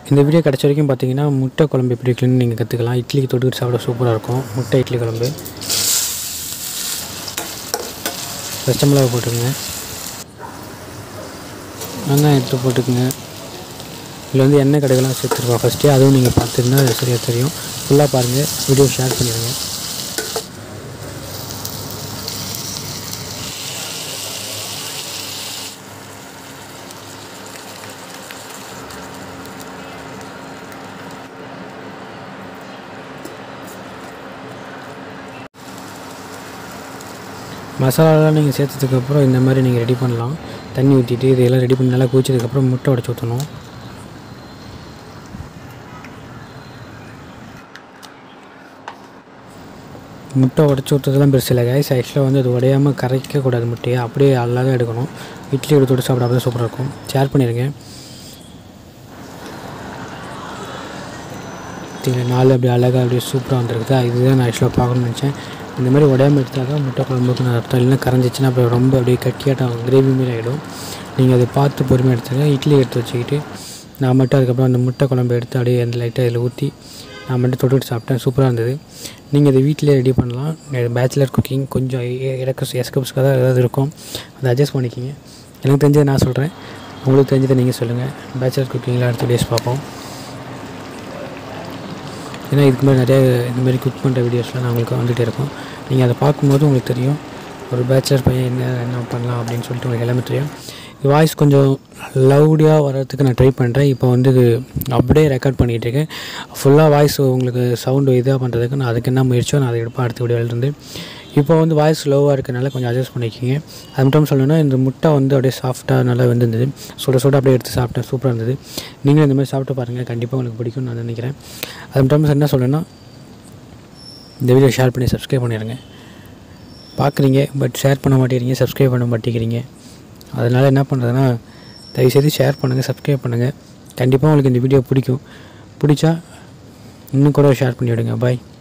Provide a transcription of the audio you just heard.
இந்த வீடியோ கிடச்ச வரைக்கும் பார்த்தீங்கன்னா முட்டை குழம்பு எப்படி இருக்குன்னு நீங்கள் கற்றுக்கலாம் இட்லிக்கு தொட்டுக்கிட்டு சாப்பிட சூப்பராக இருக்கும் முட்டை இட்லி குழம்பு பச்சை மிளகா போட்டுக்கோங்க வெங்காயம் எடுத்து போட்டுக்குங்க இதில் வந்து எண்ணெய் கடைகள்லாம் சேர்த்துருக்கோம் ஃபஸ்ட்டே அதுவும் நீங்கள் பார்த்துருந்தா அது சரியாக தெரியும் ஃபுல்லாக பாருங்கள் வீடியோ ஷேர் பண்ணிடுங்க மசாலாலாம் நீங்கள் சேர்த்ததுக்கப்புறம் இந்த மாதிரி நீங்கள் ரெடி பண்ணலாம் தண்ணி ஊற்றிட்டு இதெல்லாம் ரெடி பண்ணி நல்லா குதிச்சதுக்கப்புறம் முட்டை உடச்சி ஊற்றணும் முட்டை உடச்சி ஊற்றுறதுலாம் பெருசு இல்லை கைஸ் ஆக்சுவலாக வந்து அது உடையாமல் கரைக்கக்கூடாது முட்டையை அப்படியே அழகாக எடுக்கணும் இட்லி எடுத்து தொட்டு சாப்பிட அப்படியே சூப்பராக இருக்கும் ஷேர் பண்ணிடுங்க பார்த்தீங்களா நாலு அப்படி அழகாக அப்படியே சூப்பராக வந்துருக்குதா இதுதான் நான் ஆக்சுவலாக பார்க்கணும்னு நினச்சேன் இந்த மாதிரி உடையாமல் எடுத்தால் தான் முட்டை குழம்புக்கு நான் அர்த்தம் இல்லைன்னா கரைஞ்சிச்சின்னா அப்புறம் ரொம்ப அப்படியே கட்டியாட்டம் கிரேவி மாரி ஆகிடும் நீங்கள் அதை பார்த்து பொறுமையாக எடுத்துங்க இட்லி எடுத்து வச்சுக்கிட்டு நான் மட்டும் அதுக்கப்புறம் அந்த முட்டை குழம்பு எடுத்து அப்படியே அந்த லைட்டாக இதில் ஊற்றி நான் மட்டும் தொட்டுட்டு சாப்பிட்டேன் சூப்பராக இருந்தது நீங்கள் இதை வீட்டிலே ரெடி பண்ணலாம் பேச்சுலர் குக்கிங் கொஞ்சம் இறக்க எஸ்கப்ஸ்க்காக தான் ஏதாவது இருக்கும் அதை அட்ஜஸ்ட் பண்ணிக்கிங்க எனக்கு தெரிஞ்சதை நான் சொல்கிறேன் உங்களுக்கு தெரிஞ்சதை நீங்கள் சொல்லுங்கள் பேச்சுலர் குக்கிங்கில் அடுத்த டேஸ் பார்ப்போம் ஏன்னா இதுக்கு மாதிரி நிறைய இந்த மாதிரி குக் பண்ணுற வீடியோஸ்லாம் நான் உங்களுக்கு வந்துகிட்டே இருக்கும் நீங்கள் அதை பார்க்கும்போது உங்களுக்கு தெரியும் ஒரு பேச்சுலர் பையன் என்ன என்ன பண்ணலாம் அப்படின்னு சொல்லிட்டு உங்களுக்கு எல்லாமே தெரியும் வாய்ஸ் கொஞ்சம் லவுடியாக வர்றதுக்கு நான் ட்ரை பண்ணுறேன் இப்போ வந்து இது அப்படியே ரெக்கார்ட் பண்ணிகிட்டு இருக்கேன் ஃபுல்லாக வாய்ஸ் உங்களுக்கு சவுண்டு இதாக பண்ணுறதுக்கு நான் அதுக்கு என்ன முயற்சியோ நான் அதை எடுப்பேன் அடுத்த வீடியோலேருந்து இப்போ வந்து வாய்ஸ் லோவாக இருக்கனால கொஞ்சம் அட்ஜஸ்ட் பண்ணிக்கிங்க அது மட்டும் சொல்லணும்னா இந்த முட்டை வந்து அப்படியே சாஃப்டாக நல்லா வெந்திருந்தது சுட சுட அப்படியே எடுத்து சாப்பிட்டேன் சூப்பராக இருந்தது நீங்களும் இந்த மாதிரி சாப்பிட்டு பாருங்கள் கண்டிப்பாக உங்களுக்கு பிடிக்கும்னு நான் நினைக்கிறேன் அது மட்டும் என்ன சொல்லணும்னா இந்த வீடியோ ஷேர் பண்ணி சப்ஸ்கிரைப் பண்ணிடுங்க பார்க்குறீங்க பட் ஷேர் பண்ண மாட்டேங்கிறீங்க சப்ஸ்கிரைப் பண்ண மாட்டேங்கிறீங்க அதனால் என்ன பண்ணுறதுன்னா தயவுசெய்து ஷேர் பண்ணுங்கள் சப்ஸ்கிரைப் பண்ணுங்கள் கண்டிப்பாக உங்களுக்கு இந்த வீடியோ பிடிக்கும் பிடிச்சா இன்னும் கூட ஷேர் பண்ணி விடுங்க பாய்